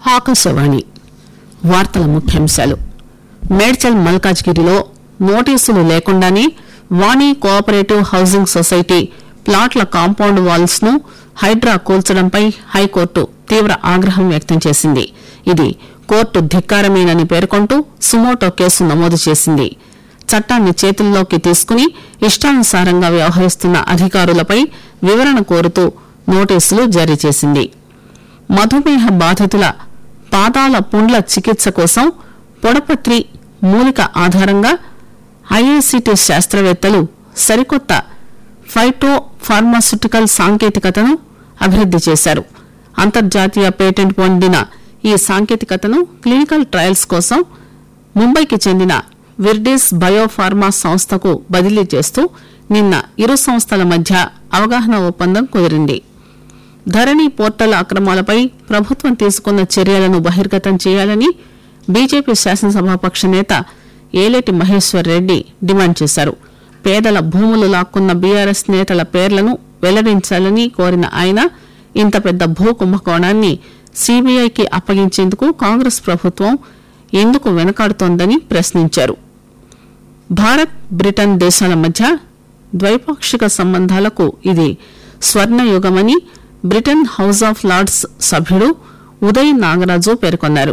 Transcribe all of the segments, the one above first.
ఆకాశవాణి వార్తల ముఖ్యాంశాలు మేడ్చల్ మల్కాజ్గిరిలో నోటీసులు లేకుండానే వాణి కోఆపరేటివ్ హౌసింగ్ సొసైటీ ప్లాట్ల కాంపౌండ్ వాల్స్ ను హైడ్రా కూల్చడంపై హైకోర్టు తీవ్ర ఆగ్రహం వ్యక్తం చేసింది ఇది కోర్టు ధిక్కారమేనని పేర్కొంటూ సుమోటో కేసు నమోదు చేసింది చట్టాన్ని చేతుల్లోకి తీసుకుని ఇష్టానుసారంగా వ్యవహరిస్తున్న అధికారులపై వివరణ కోరుతూ నోటీసులు జారీ చేసింది మధుమేహ బాధితుల పాదాల పుండ్ల చికిత్స కోసం పొడపత్రి మూలిక ఆధారంగా ఐఐసిటి శాస్త్రవేత్తలు సరికొత్త ఫైటో ఫార్మాస్యూటికల్ సాంకేతికతను అభివృద్ది చేశారు అంతర్జాతీయ పేటెంట్ పొందిన ఈ సాంకేతికతను క్లినికల్ ట్రయల్స్ కోసం ముంబైకి చెందిన విర్డిస్ బయోఫార్మా సంస్థకు బదిలీ చేస్తూ నిన్న ఇరు సంస్థల మధ్య అవగాహన ఒప్పందం కుదిరింది ధరణి పోర్టల్ అక్రమాలపై ప్రభుత్వం తీసుకున్న చర్యలను బహిర్గతం చేయాలని బీజేపీ శాసనసభాపక్ష నేత ఏలేటి మహేశ్వర్ రెడ్డి డిమాండ్ చేశారు పేదల భూములు లాక్కున్న బీఆర్ఎస్ నేతల పేర్లను వెల్లడించాలని కోరిన ఆయన ఇంత పెద్ద భూ కుంభకోణాన్ని సీబీఐకి అప్పగించేందుకు కాంగ్రెస్ ప్రభుత్వం ఎందుకు వెనకాడుతోందని ప్రశ్నించారు భారత్ బ్రిటన్ దేశాల మధ్య ద్వైపాక్షిక సంబంధాలకు ఇది స్వర్ణయుగమని బ్రిటన్ హౌస్ ఆఫ్ లార్డ్స్ సభ్యుడు ఉదయ్ నాగరాజు పేర్కొన్నారు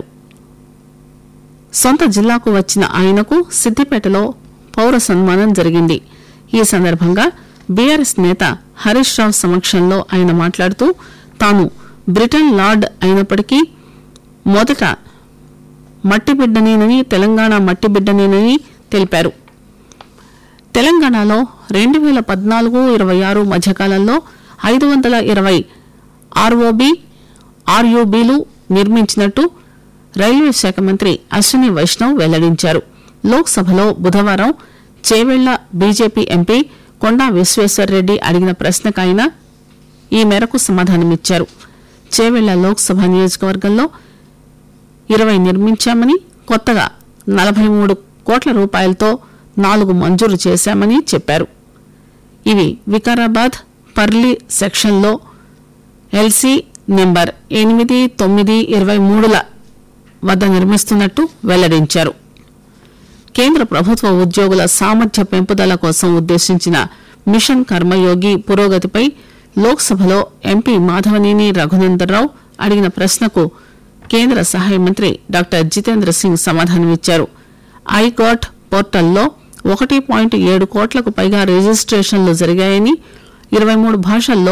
సొంత జిల్లాకు వచ్చిన ఆయనకు సిద్దిపేటలో పౌర సన్మానం జరిగింది ఈ సందర్భంగా బీఆర్ఎస్ నేత హరీష్ రావు సమక్షంలో ఆయన మాట్లాడుతూ తాను బ్రిటన్ లార్డ్ అయినప్పటికీ మొదట మట్టి బిడ్డనేనని తెలంగాణ మట్టి బిడ్డనేనని తెలిపారు తెలంగాణలో రెండు వేల పద్నాలుగు ఇరవై ఆరు మధ్యకాలంలో ఐదు వందల ఇరవై ఆర్ఓబి ఆర్యూబీలు నిర్మించినట్టు రైల్వే శాఖ మంత్రి అశ్విని వైష్ణవ్ వెల్లడించారు లోక్సభలో బుధవారం చేవెళ్ల బీజేపీ ఎంపీ కొండా విశ్వేశ్వర్రెడ్డి అడిగిన ప్రశ్నకు ఆయన ఈ మేరకు సమాధానమిచ్చారు చేవెళ్ల లోక్సభ నియోజకవర్గంలో ఇరవై నిర్మించామని కొత్తగా నలభై మూడు కోట్ల రూపాయలతో నాలుగు మంజూరు చేశామని చెప్పారు ఇవి వికారాబాద్ పర్లి సెక్షన్లో ఎల్సీ నెంబర్ ఎనిమిది తొమ్మిది ఇరవై మూడుల వద్ద నిర్మిస్తున్నట్టు వెల్లడించారు కేంద్ర ప్రభుత్వ ఉద్యోగుల సామర్థ్య పెంపుదల కోసం ఉద్దేశించిన మిషన్ కర్మయోగి పురోగతిపై లోక్సభలో ఎంపీ మాధవనేని రఘునందనరావు అడిగిన ప్రశ్నకు కేంద్ర సహాయ మంత్రి డాక్టర్ జితేంద్ర సింగ్ సమాధానమిచ్చారు ఐగాట్ పోర్టల్లో ఒకటి పాయింట్ ఏడు కోట్లకు పైగా రిజిస్ట్రేషన్లు జరిగాయని ఇరవై మూడు భాషల్లో